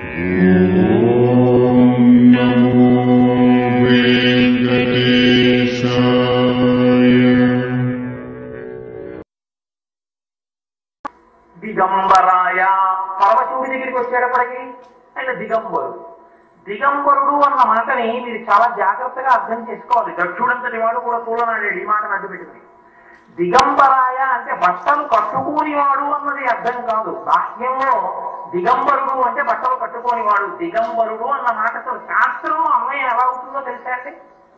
దిగంబరాయ పరమశివుడి దగ్గరికి వచ్చేటప్పటికి ఆయన దిగంబరుడు దిగంబరుడు అన్న మాటని మీరు చాలా జాగ్రత్తగా అర్థం చేసుకోవాలి దక్షుడంతటి వాడు కూడా తూలనాడాడు ఈ మాటను అడ్డు పెట్టుకుని దిగంబరాయ అంటే బట్టలు కట్టుకోనివాడు అన్నది అర్థం కాదు బాహ్యంలో దిగంబరుడు అంటే బట్టలు కట్టుకోనివాడు దిగంబరుడు అన్న మాటతో శాస్త్రం అన్వయం ఎలా అవుతుందో తెలుసా అండి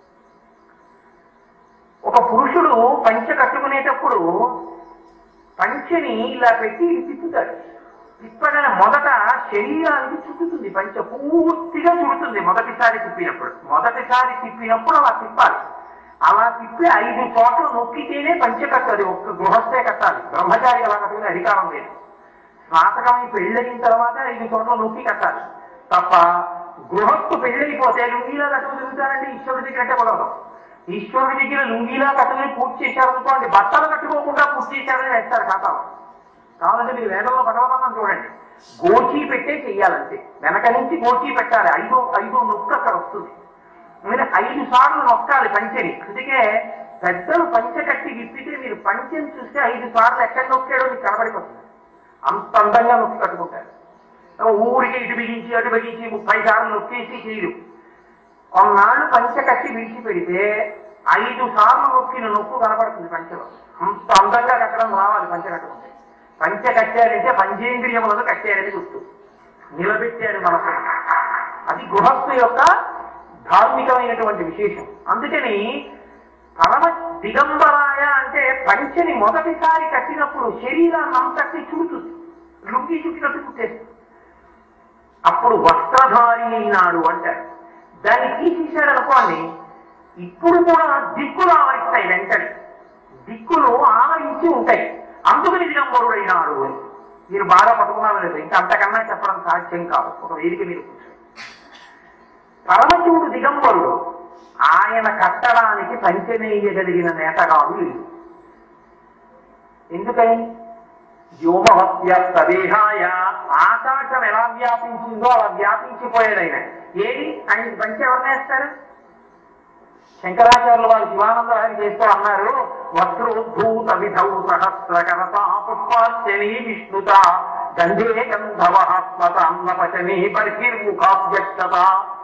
ఒక పురుషుడు పంచ కట్టుకునేటప్పుడు పంచెని ఇలా పెట్టి ఇది తిప్పుతాడు తిప్పగానే మొదట శరీరానికి చుట్టుతుంది పంచ పూర్తిగా చుడుతుంది మొదటిసారి తిప్పినప్పుడు మొదటిసారి తిప్పినప్పుడు అలా తిప్పాలి అలా తిప్పి ఐదు చోట్ల నొక్కితేనే పంచె కట్టాలి ఒక్క గృహస్థే కట్టాలి బ్రహ్మచారి అలా కట్టుకునే అధికారం లేదు స్నాతకమై పెళ్ళయిన తర్వాత ఐదు చోట్ల నొక్కి కట్టాలి తప్ప గృహస్థు పెళ్ళైపోతే లుంగీలా కట్టుకు తిరుగుతారంటే ఈశ్వరుడి దగ్గర అంటే కుదరదు ఈశ్వరుడి దగ్గర లుంగీలా కట్టుకుని పూర్తి చేశారనుకోండి బట్టలు కట్టుకోకుండా పూర్తి చేశారని వేస్తారు ఖాతాలో కావాలంటే మీరు వేదంలో భగవతనం చూడండి గోచి పెట్టే చెయ్యాలంటే వెనక నుంచి గోచి పెట్టాలి ఐదో ఐదో నొక్కు అక్కడ వస్తుంది మీరు ఐదు సార్లు నొక్కాలి పంచెని అందుకే పెద్దలు పంచె కట్టి విప్పితే మీరు పంచెని చూస్తే ఐదు సార్లు ఎక్కడ నొక్కాడో మీకు కనబడిపోతుంది అంత అందంగా నొక్కి కట్టుకుంటారు ఊరికి ఇటు బిగించి అటు బిగించి ముప్పై సార్లు నొక్కేసి చేయరు కొన్నాళ్ళు పంచె కట్టి విడిచిపెడితే ఐదు సార్లు నొక్కిన నొక్కు కనపడుతుంది పంచెలో అంత అందంగా కట్టడం రావాలి పంచె కట్టుకుంటే పంచె కట్టారంటే పంచేంద్రియములను కట్టారని గుర్తు నిలబెట్టారు మనసు అది గృహస్థు యొక్క ధార్మికమైనటువంటి విశేషం అందుకని పరమ దిగంబరాయ అంటే పంచెని మొదటిసారి కట్టినప్పుడు శరీరాన్ని అంతటి చుడుతుంది లుంగి చుట్టినట్టు చుట్టేస్తుంది అప్పుడు వస్త్రధారి అయినాడు అంటారు దాన్ని తీసేశాడు అనుకోండి ఇప్పుడు కూడా దిక్కులు ఆవరిస్తాయి వెంటనే దిక్కులు ఆవరించి ఉంటాయి అందుకని దిగంబరుడైనాడు అని మీరు బాగా పట్టుకున్నారు లేదు ఇంకా అంతకన్నా చెప్పడం సాధ్యం కాదు ఒక వేదిక మీరు కూర్చొని పరమశివుడు దిగంబరుడు ఆయన కట్టడానికి పంచమేయగలిగిన నేతగాడు లేదు ఎందుకని వ్యోమహత్య ప్రదేహాయ ఆకాశం ఎలా వ్యాపించిందో అలా వ్యాపించిపోయాడు ఆయన ఏది ఆయనకి పంచి ఎవరు నేస్తారు శంకరాచార్యులు వారు శివానంద హరి చేస్తూ అన్నారు వస్త్రోద్భూత విధౌ సహస్రకరత పుష్పార్చని విష్ణుత గంధే గంధవహాత్మత అన్నపచని బర్హిర్ముఖావ్యక్తత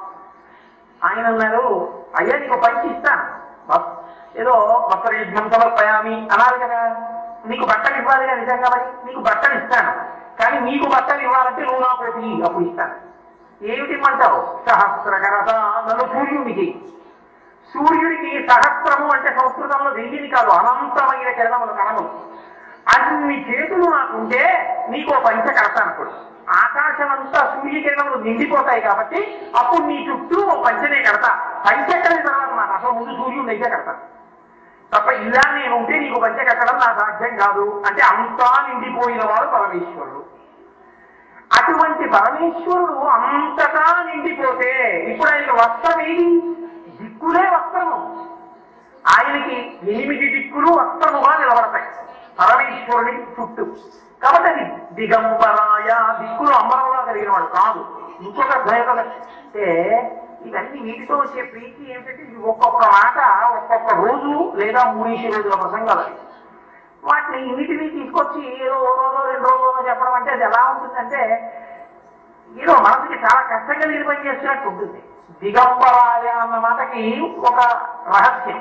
ఆయన అన్నారు అయ్యా నీకు పంచి ఇస్తాను వస్- ఏదో వస్త్రయుద్ధం సమర్పయామి అన్నారు కదా నీకు బట్టలు ఇవ్వాలిగా నిజంగా మరి నీకు బట్టలు ఇస్తాను కానీ నీకు బట్టలు ఇవ్వాలంటే నువ్వు నాకు ఒకటి ఇయ్యి, అప్పుడు ఇస్తాను ఏమిటి ఇమ్మంటావు సహస్రకరత నన్ను సూర్యుడికి సూర్యుడికి సహస్రము అంటే సంస్కృతంలో వెయ్యిని కాదు అనంతమైన కిరణములు కణములు అన్ని చేతులు నాకుంటే నీకు ఓ పంచ కడతాను అప్పుడు ఆకాశం అంతా సూర్యకిరణములు నిండిపోతాయి కాబట్టి అప్పుడు నీ చుట్టూ ఓ పంచనే కడతా పంచకడిన తర్వాత నాకు అసలు ముందు సూర్యుడిని అయితే కడతాను తప్ప ఇలా నేను ఉంటే నీకు పంచ కట్టడం నా సాధ్యం కాదు అంటే అంతా నిండిపోయిన వాడు పరమేశ్వరుడు అటువంటి పరమేశ్వరుడు అంతటా నిండిపోతే ఇప్పుడు ఆయనకి వస్త్రం ఏది దిక్కులే వస్త్రము ఆయనకి ఎనిమిది దిక్కులు వస్త్రముగా నిలబడతాయి పరమేశ్వరుని చుట్టూ కాబట్టి అది దిగంబరాయ దిక్కులు అంబరంగా కలిగిన వాడు కాదు ఇంకొక భయం అంటే ఇవన్నీ వీటితో వచ్చే ప్రీతి ఏమిటంటే ఇది ఒక్కొక్క మాట ఒక్కొక్క రోజు లేదా మూడేసి రోజుల ప్రసంగాలు అవి. వాటిని ఇన్నిటినీ తీసుకొచ్చి ఏదో ఓ రోజు రెండు రోజులు చెప్పడం అంటే అది ఎలా ఉంటుందంటే ఏదో మనసుకి చాలా కష్టంగా నిర్వహణ చేస్తున్నట్టు ఉంటుంది దిగంబరాయ అన్న మాటకి ఒక రహస్యం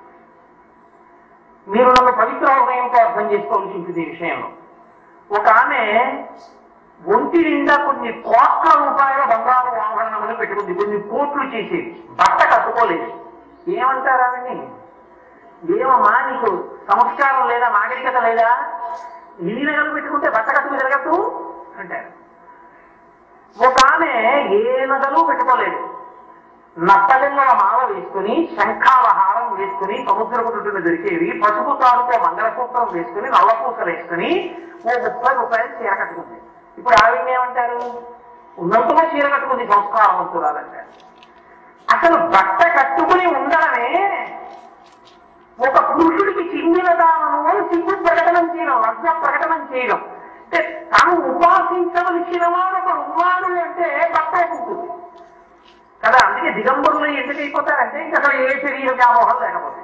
మీరు నన్ను పవిత్ర హృదయంతో అర్థం చేసుకోవాల్సి ఉంటుంది ఈ విషయంలో ఒక ఆమె ఒంటి నిండా కొన్ని కోట్ల రూపాయల బంగారు ఆభరణములు పెట్టుకుంది కొన్ని కోట్లు చేసేది బట్ట కట్టుకోలేదు ఏమంటారు ఆమెని ఏమమ్మా నీకు సంస్కారం లేదా నాగరికత లేదా ఇన్ని నగలు పెట్టుకుంటే బట్ట కట్టుకు తిరగద్దు అంటారు ఒక ఆమె ఏ నగలు పెట్టుకోలేదు నత్తలింగల మాల వేసుకుని శంఖావహారం వేసుకుని సముద్రపు చుట్టూ దొరికేవి పసుపు తాడుతో మంగళసూత్రం వేసుకుని నల్లపూసలు వేసుకుని ఓ ముప్పై రూపాయలు చీర కట్టుకుంది ఇప్పుడు ఆవిడ ఏమంటారు ఉన్నంతగా చీర కట్టుకుంది సంస్కారవంతురాలంటారు అసలు బట్ట కట్టుకుని ఉండడమే ఒక పురుషుడికి చెందిన దానము సిగ్గు ప్రకటనం చేయడం లజ్జ ప్రకటనం చేయడం అంటే తాను ఉపాసించవలసిన వాడు ఒకడు ఉన్నాడు అంటే భర్త ఉంటుంది కదా అందుకే దిగంబరులు ఎందుకు అయిపోతారంటే ఇంకా అసలు ఏ శరీర వ్యామోహం లేకపోతే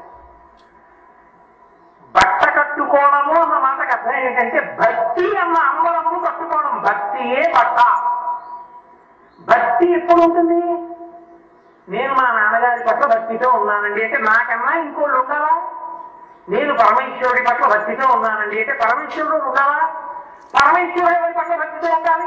బట్ట కట్టుకోవడము అన్న మాటకు అర్థం ఏంటంటే భక్తి అన్న అంబరము కట్టుకోవడం భక్తియే బట్ట భక్తి ఎప్పుడు ఉంటుంది నేను మా నాన్నగారి పట్ల భక్తితో ఉన్నానండి అంటే నాకన్నా ఇంకోళ్ళు ఉండాలా నేను పరమేశ్వరుడి పట్ల భక్తితో ఉన్నానండి అంటే పరమేశ్వరుడు ఉండాలా పరమేశ్వరుడు ఎవరి పట్ల భక్తితో ఉండాలి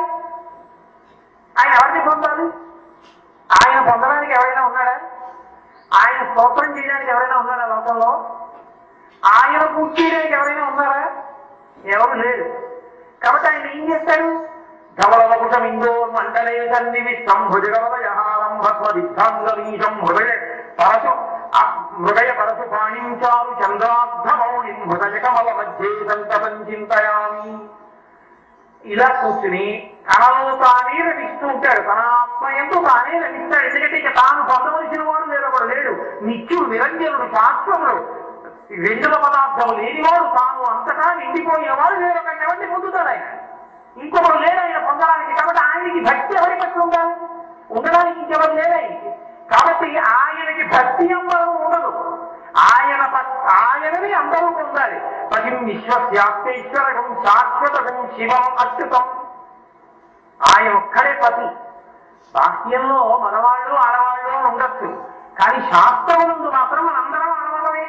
ఆయన ఎవరిని పొందాలి ఆయన పొందడానికి ఎవరైనా ఉన్నాడా ఆయన స్తోత్రం చేయడానికి ఎవరైనా ఉన్నాడా లోకంలో ఆయన పూజ చేయడానికి ఎవరైనా ఉన్నారా ఎవరు లేరు కాబట్టి ఆయన ఏం చేస్తాడు ధవలవకుటం ఇందో మండలే సన్నివి సంభుజగవలయహారం భస్మదిగ్ధాంగవీశం హృదయ పరశు ఆ మృగయ పరశు పాణించారు చంద్రార్ధమౌళిం హృదయ కమల మధ్యే సంతతం చింతయామి ఇలా కూర్చుని తనలో తానే రమిస్తూ ఉంటాడు తన ఆత్మ ఎంతో తానే రమిస్తాడు ఎందుకంటే ఇక తాను పొందవలసిన వాడు వేరొకడు లేడు నిత్యుడు నిరంజనుడు శాస్త్రముడు రెండుల పదార్థం లేనివాడు తాను అంతటా నిండిపోయిన వాడు వేరొకరిని ఎవరిని పొందుతాడు ఆయన ఇంకొకడు లేడు ఆయన పొందడానికి కాబట్టి ఆయనకి భక్తి ఎవరి పట్ల ఉండాలి ఉండడానికి ఇంకెవరు లేరు ఆయనకి కాబట్టి ఆయనకి భక్తి అందరూ ఉండదు ఆయన పట్- ఆయనని అందరూ పొందాలి పదిం విశ్వస్యాప్తేశ్వరకం శాశ్వతకం శివం అచ్యుతం ఆయన ఒక్కడే పతి బాహ్యంలో మగవాళ్ళు ఆడవాళ్ళు ఉండొచ్చు కానీ శాస్త్రమునందు మాత్రం మనందరం ఆడవాళ్ళమే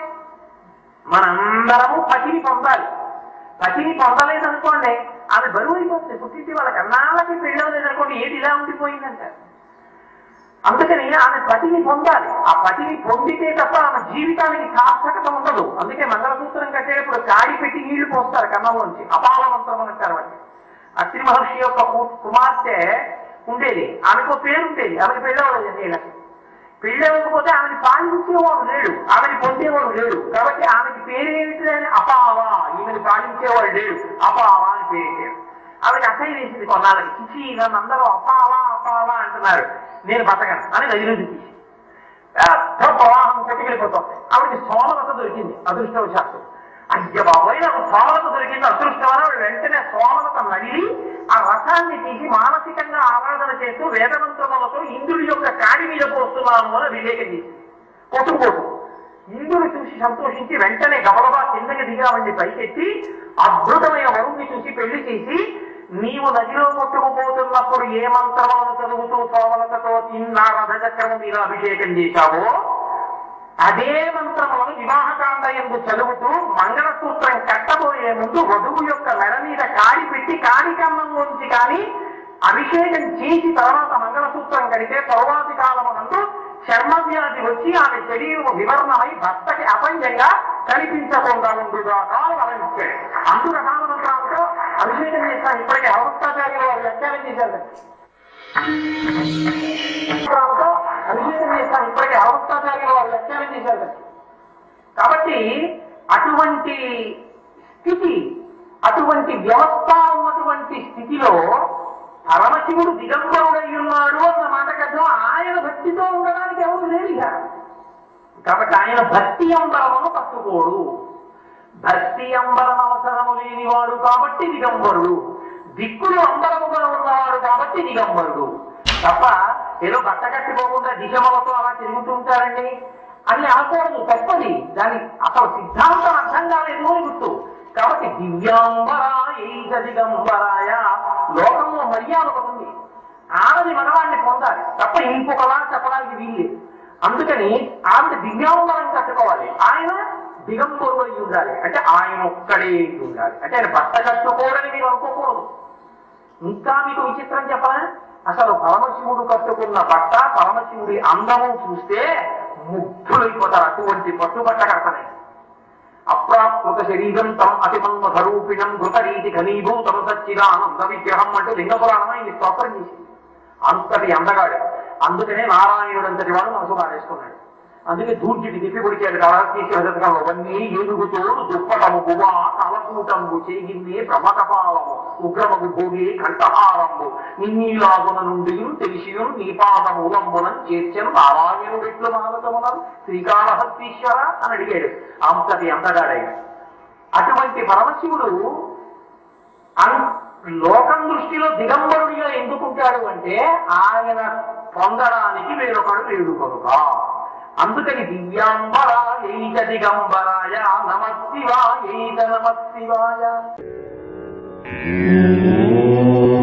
మనందరము పతిని పొందాలి పతిని పొందలేదనుకోండి ఆమె బరువు అయిపోతుంది పుట్టింటి వాళ్ళకి అన్నాళ్ళకి పెళ్ళవలేదనుకోండి ఏది ఇలా ఉండిపోయిందంటారు అందుకని ఆమె పతిని పొందాలి ఆ పతిని పొందితే తప్ప ఆమె జీవితానికి సార్థకత ఉండదు అందుకే మంగళసూత్రం కట్టేటప్పుడు కాడి పెట్టి నీళ్లు పోస్తారు కన్నంలోంచి అపాల మంత్రం అని అంటారు వాటిని అత్రి మహర్షి యొక్క కు- కుమార్తె ఉండేది ఆమెకు పేరు ఉండేది ఆమెకి పెళ్ళవలేదు నీళ్ళకి పెళ్ళవకపోతే ఆమెని పాలించేవాడు లేడు ఆమెని పొందేవాడు లేడు కాబట్టి ఆమెకి పేరు ఏమిటి అని అపావా ఈమెని పాలించేవాడు లేడు అపావా అని పేరు పెట్టారు ఆమెకి అసహ్య వేసింది కొన్నాళ్ళకి చిచి నన్ను అందరూ అపావా అపావా అంటున్నారు నేను బతకను అని నదిలో తీసి పెద్ద ప్రవాహం కొట్టుకెళ్ళిపోతుంది ఆవిడకి సోమలత దొరికింది అదృష్టవశాత్తు అయ్య బాబోయ్ నాకు సోమలత దొరికింది అదృష్టమని ఆవిడ వెంటనే సోమలత నడిలి ఆ రసాన్ని తీసి మానసికంగా ఆరాధన చేస్తూ వేదమంత్రములతో ఇంద్రుడి యొక్క కాడి మీద పోస్తున్నాను అని వివేకం చేసింది కొట్టుకోటు ఇంద్రుడు చూసి సంతోషించి వెంటనే గబగబా కిందకి దిగావండి పైకెత్తి అద్భుతమైన వరుణ్ణి చూసి పెళ్లి చేసి నీవు నదిలో కొట్టుకుపోతున్నప్పుడు ఏ మంత్రములను చదువుతూ సోమలతతో తిన్న రథచక్రము మీద అభిషేకం చేశావో అదే మంత్రములను వివాహకాండ ఎందు చదువుతూ మంగళసూత్రం కట్టబోయే ముందు వధువు యొక్క మెడ మీద కాడి పెట్టి కాడికన్నంలోంచి కానీ అభిషేకం చేసి తర్వాత మంగళసూత్రం కడితే తరువాతి కాలమునందు చర్మ వ్యాధి వచ్చి ఆమె శరీరం వివరణమై భర్తకి అపంజంగా కనిపించకుండా ఉండుగా కాలం అలంచాడు అందు రకాల మంత్రాలతో అభిషేకం చేస్తాను ఇప్పటికే అవస్థాచార్యులు వారు వ్యాఖ్యానం చేశారు మంత్రాలతో అభిషేకం చేస్తాను ఇప్పటికే అవస్థాచార్యులు వారు వ్యాఖ్యానం చేశారు కాబట్టి అటువంటి స్థితి అటువంటి వ్యవస్థ ఉన్నటువంటి స్థితిలో పరమశివుడు దిగంబరుడై ఉన్నాడు అన్న మాట కదా ఆయన భక్తితో ఉండడానికి ఎవరు లేరు ఇక. కాబట్టి ఆయన భక్తి అంబరమును పట్టుకోడు భక్తి అంబరం అవసరము లేనివాడు కాబట్టి దిగంబరుడు దిక్కులు అంబరముగా ఉన్నవాడు కాబట్టి దిగంబరుడు తప్ప ఏదో బట్ట కట్టుకోకుండా దిశమలతో అలా తిరుగుతుంటారండి అని అనకూడదు తప్పది దాని అసలు సిద్ధాంతం అర్థం కాలేదు అని గుర్తు కాబట్టి దివ్యాంబరాయ దిగంబరాయ లోకంలో మర్యాద ఒకటి ఉంది ఆమెది మగవాడిని పొందాలి తప్ప ఇంకొకలా చెప్పడానికి వీల్లేదు అందుకని ఆవిడ దివ్యాంబరం కట్టుకోవాలి ఆయన దిగంబరుడు అయి ఉండాలి అంటే ఆయన ఒక్కడే అయి ఉండాలి అంటే ఆయన బట్ట కట్టుకోవడని మీరు అనుకోకూడదు ఇంకా మీకు విచిత్రం చెప్పనా అసలు పరమశివుడు కట్టుకున్న బట్ట పరమశివుడి అందము చూస్తే ముగ్ధులైపోతారు అటువంటి పట్టుబట్ట కడతాయి అప్రాకృత శరీరం తం అతిమన్మధరూపిణం ఘృతరీతి ఘనీభూతం సచ్చిదానంద విగ్రహం అంటూ లింగ పురాణం ఆయన స్తోత్రం చేసింది అంతటి అందగాడు అందుకనే నారాయణుడు అంతటి వాడు మనసు పారేసుకున్నాడు అందుకే దూర్జిటి తిప్పి పొడిచాడు కళాతీసి రజతకంలో వన్నీ ఏనుగుతోడు దుప్పటము గువా తలకూటంబు చేగింది బ్రహ్మకపాలము ఉగ్రమగు భోగి కంఠహారంబు నిన్నీలాగున నుండి తెలిసియు నీ పాదమూలంబునం చేర్చను నారాయణుడిట్లు మానతమునం శ్రీకాళహస్తీశ్వర అని అడిగాడు అంతటి అందగాడైన అటువంటి పరమశివుడు అన్ లోకం దృష్టిలో దిగంబరుడిగా ఎందుకుంటాడు అంటే ఆయన పొందడానికి వేరొకడు లేడు కనుక అందుకని దివ్యాంబరాయైత దిగంబరాయ నమ శివాయైత నమ శివాయ ఓం